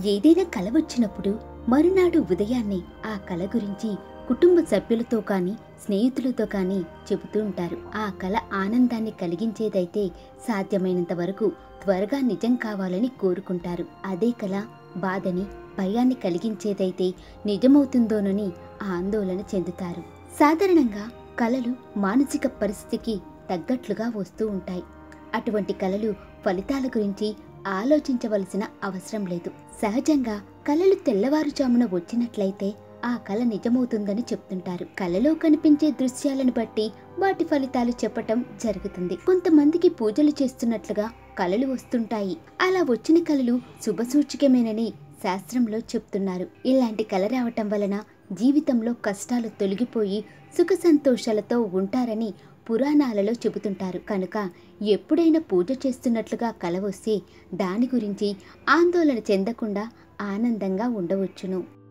ఏదైనా కల వచ్చినప్పుడు మరునాడు ఉదయాన్నే ఆ కల గురించి కుటుంబ సభ్యులతో కానీ స్నేహితులతో కానీ చెబుతూ ఉంటారు ఆ కల ఆనందాన్ని కలిగించేదైతే సాధ్యమైనంత వరకు త్వరగా నిజం కావాలని కోరుకుంటారు అదే కల బాధని భయాన్ని కలిగించేదైతే నిజమవుతుందోనని ఆందోళన చెందుతారు సాధారణంగా కలలు మానసిక పరిస్థితికి తగ్గట్లుగా వస్తూ ఉంటాయి అటువంటి కలలు ఫలితాల గురించి ఆలోచించవలసిన అవసరం లేదు సహజంగా కలలు తెల్లవారుజామున వచ్చినట్లయితే ఆ కల నిజమవుతుందని చెప్తుంటారు కలలో కనిపించే దృశ్యాలను బట్టి వాటి ఫలితాలు చెప్పటం జరుగుతుంది కొంతమందికి పూజలు చేస్తున్నట్లుగా కలలు వస్తుంటాయి అలా వచ్చిన కలలు శుభసూచకమేనని శాస్త్రంలో చెప్తున్నారు ఇలాంటి కల రావటం వలన జీవితంలో కష్టాలు తొలగిపోయి సుఖ సంతోషాలతో ఉంటారని పురాణాలలో చెబుతుంటారు కనుక ఎప్పుడైనా పూజ చేస్తున్నట్లుగా కల వస్తే దాని గురించి ఆందోళన చెందకుండా ఆనందంగా ఉండవచ్చును